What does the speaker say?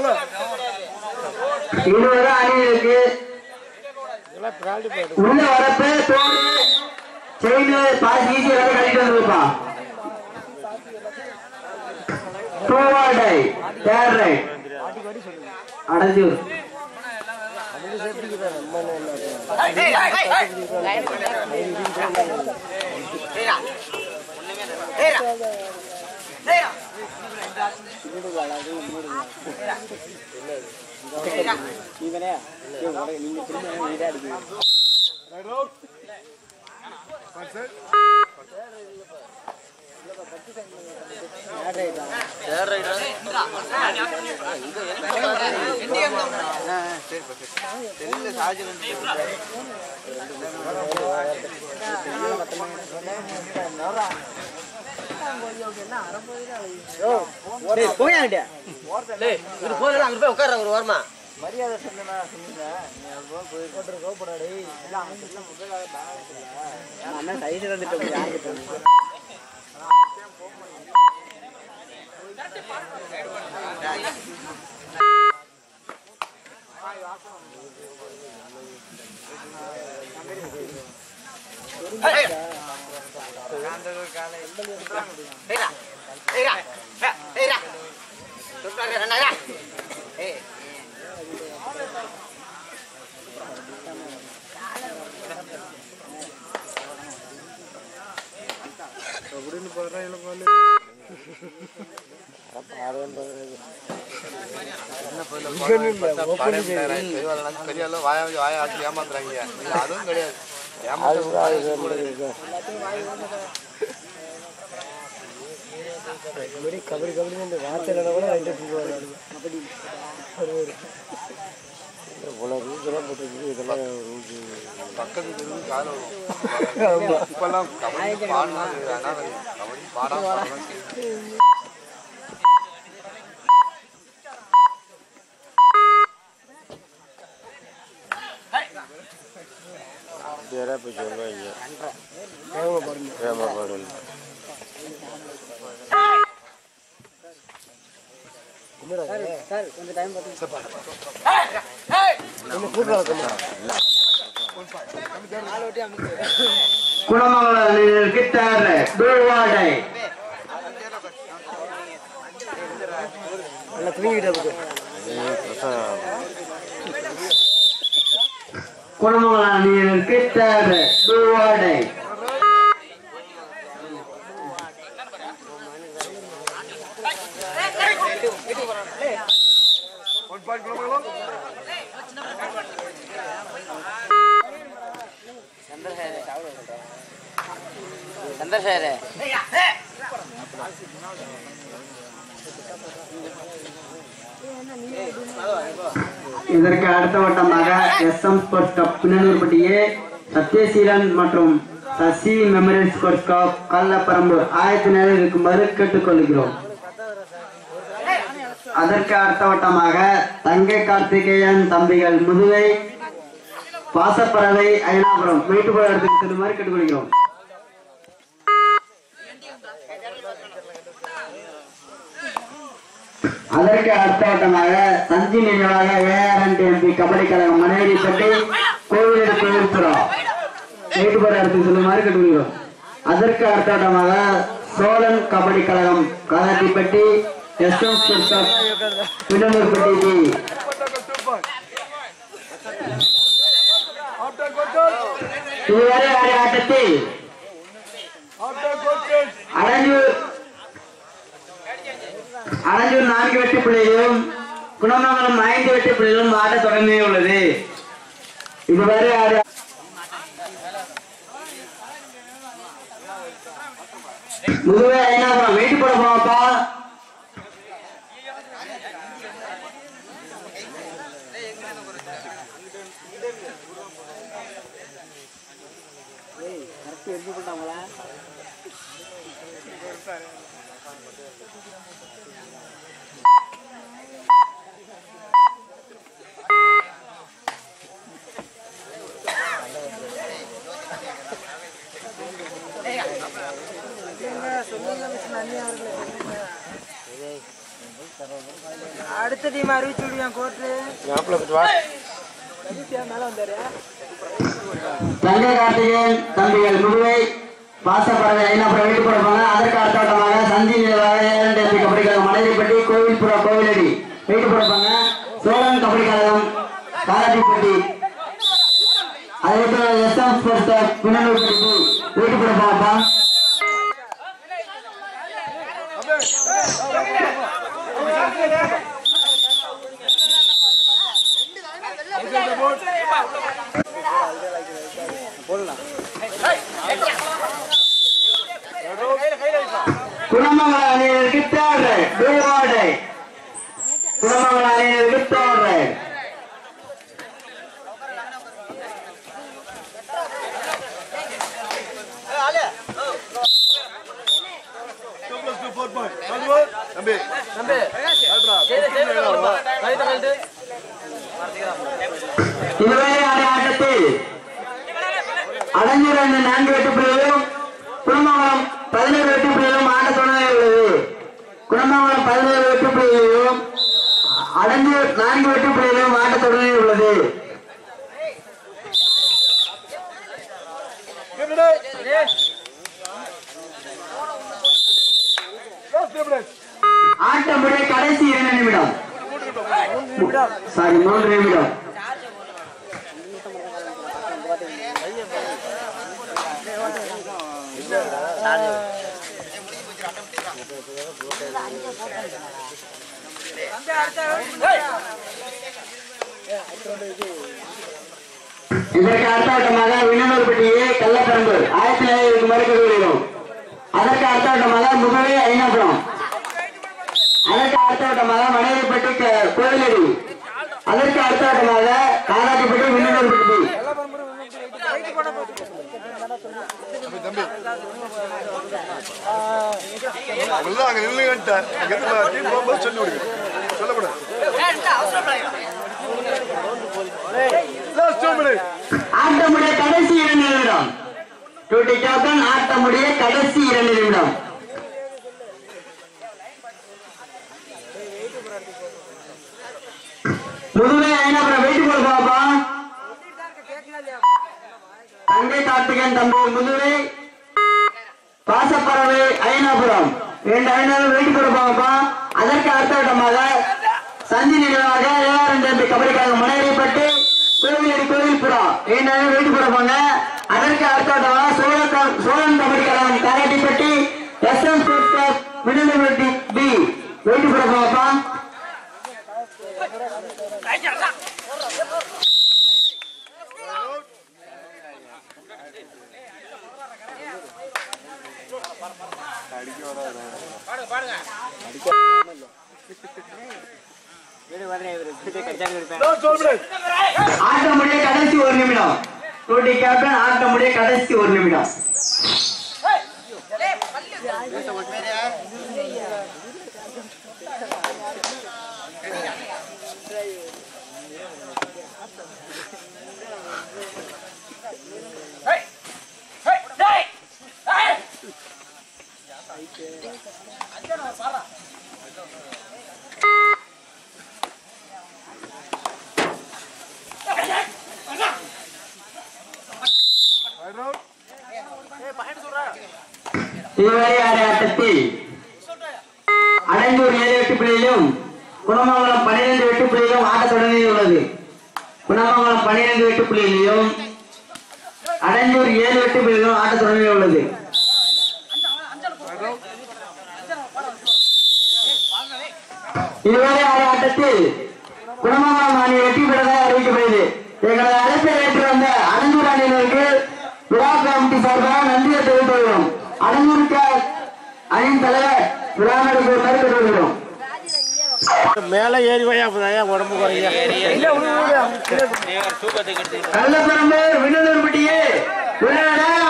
இருபது அணிகளுக்கு உள்ள வரப்ப தோடு செயின் பாஸ் ஈஸி வரை கழிட்டு வந்துருப்பா டூவாடை தேர் ரைட் அடைஞ்சூர் பெரிய வாய வாய ஆட்டி ஏமாத்துறாங்க நீங்க அதுவும் கிடையாது ஏமாத்து கபடி கபடி இந்த வார்த்தையில கூட ரெண்டு கபடி இவ்வளோ ரூல்ஸ் எல்லாம் போட்டுருக்கு இதெல்லாம் ரூல்ஸ் பக்கத்து தெருவு கால வரும் இப்பெல்லாம் கபடி பாடலாம் கபடி பாடாம பாடலாம் செய்யுது. பேராக போய் சொல்லுவாங்க ஏமாப்பாடு குணமங்கல அணியினருக்கு தேர் ரைட் டூவாடை நல்லா தூங்கிட்டு பிரசவம் குணமங்கல அணியினருக்கு தேர் ரைட் டூவாடை இதற்கு அடுத்த வட்டமாக எஸ் எம் ஸ்போர்ட்ஸ் கப் பின்னூர்பட்டியே சத்யசீலன் மற்றும் Sasi memorial sports cup Kallapparampur ஆயத்த நிலையில் இருக்குமாறு கேட்டுக்கொள்கிறோம் அதற்கு அடுத்த வட்டமாக தங்கை கார்த்திகேயன் தம்பிகள் முதுகை பாசப்பறவை அயனாபுரம் வீட்டுப்புற இடத்துக்கு செல்லுமாறு கேட்டுக்கொள்கிறோம் அதற்கு அடுத்த வட்டமாக சஞ்சி நினைவாக ஏஆர்என் எம்பி கபடி கழகம் மனைவிப்பட்டி கோவில் கோவில்புரம் வீட்டுப்புற இடத்துக்கு செல்லுமாறு கேட்டுக்கொள்கிறோம் அதற்கு அடுத்த வட்டமாக சோழன் கபடி கழகம் காலாட்டிப்பட்டி எஸ் எம் விடலூர்பட்டி இதுவரை ஆடிய ஆட்டத்தில் அடைஞ்சூர் அடைஞ்சூர் நான்கு வெற்றி புள்ளிகளும் குணமங்கலம் ஐந்து வெற்றி புள்ளிகளும் ஆட தொடர்ந்தே உள்ளது இதுவரை ஆடிய முதுவே ஐநாபுரம் வெயிட் போட போவாப்பா அடுத்த அதிகமாக அறிவிச்சு விடுவேன் கோர்ட்டு மேலே வந்தாரு தங்க கார்த்திகேயன் தம்பிகள் முதுவை பாசப்பறவை ஐநாபுரம் வீட்டு போடுவாங்க அதற்கு அடுத்தவட்டமாக சந்தி நிலவாக ஏழு எம்பி கபடி கழகம் மலையடிப்பட்டி கோவில்புற கோவிலடி வீட்டு போடுவாங்க சோழன் கபடி கழகம் காலாட்டிப்பட்டி அதுக்கு எஸ்எம் ஸ்போர்ட்ஸ் பின்னூர்பட்டி வீட்டு போடுப்பாங்கப்பா குணமங்கல அணியினருக்கு third raid two raid Gunamangala அணியினருக்கு தேர்ட் ரைட் தம்பி இதுவரை ஆடிய ஆட்டத்தில் அடைஞ்சூர் அணி நான்கு வெற்றி புள்ளிகளும் குணமங்கலம் பதினேழு வெற்றி புள்ளிகளும் ஆட்ட தொடங்கி உள்ளது குணமங்கலம் பதினேழு வெற்றி புள்ளிகளையும் அடைஞ்சூர் நான்கு வெற்றி புள்ளிகளையும் ஆட்ட தொடங்கி உள்ளது ஆட்டம் முடிய கடைசி இரண்டு நிமிடம் சாரி மூன்று நிமிடம் இதற்கு அடுத்தவட்டமாக விண்ணூர்பட்டியே கள்ளப்பரம்பு ஆயிரத்தி தொள்ளாயிரத்தி மறுக்க வருகிறோம் அதற்கு அடுத்தவட்டமாக முகவே ஐநாபுரம் அதற்கு அடுத்தவட்டமாக மனைவிப்பட்டி க- கோவிலடி அதற்கு அடுத்தவட்டமாக காலாட்டிப்பட்டி விண்ணூர்பட்டி அவ்வளவுதான் அங்க நில்லுங்கன்ட்டேன் அங்க இருந்து நான் டீம் போகும்போது சொல்லி விடுங்க சொல்லக்கூடாது Last two minutes. ஆட்டமுடைய கடைசி இரண்டு நிமிடம் டூட்டி கேப்டன் ஆட்டமுடைய கடைசி இரண்டு நிமிடம் முதுமை ஐநாபுரம் வெயிட் போட பாப்பா தங்கை கார்த்திகன் தம்பி முதுமை பாசப்பறவை ஐநாபுரம் இரண்டு ஐநாறு வெயிட் போட பாப்பா அதற்கு அடுத்தவட்டமாக சந்தி நினைவாக ஏஆர் எம்பி கபடி கழகம் மனைவிப்பட்டு கோவிலடி கோவில்புரா இரண்டு ஐநாறு வெயிட் போட போங்க அதற்கு அடுத்தவட்டமாக சோழ க- சோழன் கபடி கழகம் காராட்டிப்பட்டி எஸ் எம் விடுதலை பி வெயிட் போட பாப்பா Last one minute. ஆட்டமுடைய கடைசி ஒரு நிமிடம் டூட்டி கேப்டன் ஆட்டமுடைய கடைசி ஒரு நிமிடம் Right round. இதுவரை ஆடிய ஆட்டத்தில் அடைந்தூர் ஏழு எட்டு புள்ளியிலும் குணமங்கலம் பன்னிரண்டு எட்டு புள்ளியிலும் ஆட்ட தொடங்கி உள்ளது குணமங்கலம் பன்னிரண்டு எட்டு புள்ளியிலும் அடைந்தூர் ஏழு எட்டு புள்ளியிலும் ஆட்ட தொடங்கி உள்ளது இதுவரை ஆடிய ஆட்டத்தில் குணமங்கலம் அணி வெற்றி பெற்றதாக அறிவிக்கப்படுகிறது எங்களது அழைப்பை ஏற்று வந்த அடைந்தூர் அணியினருக்கு விழா கமிட்டி சார்பாக நன்றியை தெரிவித்துக் கொள்கிறோம் அடைந்தூருக்கு அணியின் தலைவர் விழா நடப்பு கருத்து கொள்கிறோம் மேலே ஏறி போய் அப்பதான் உடம்பு குறைய கள்ளப்பரம்பு விண்ணூர்பட்டியே உள்ளாட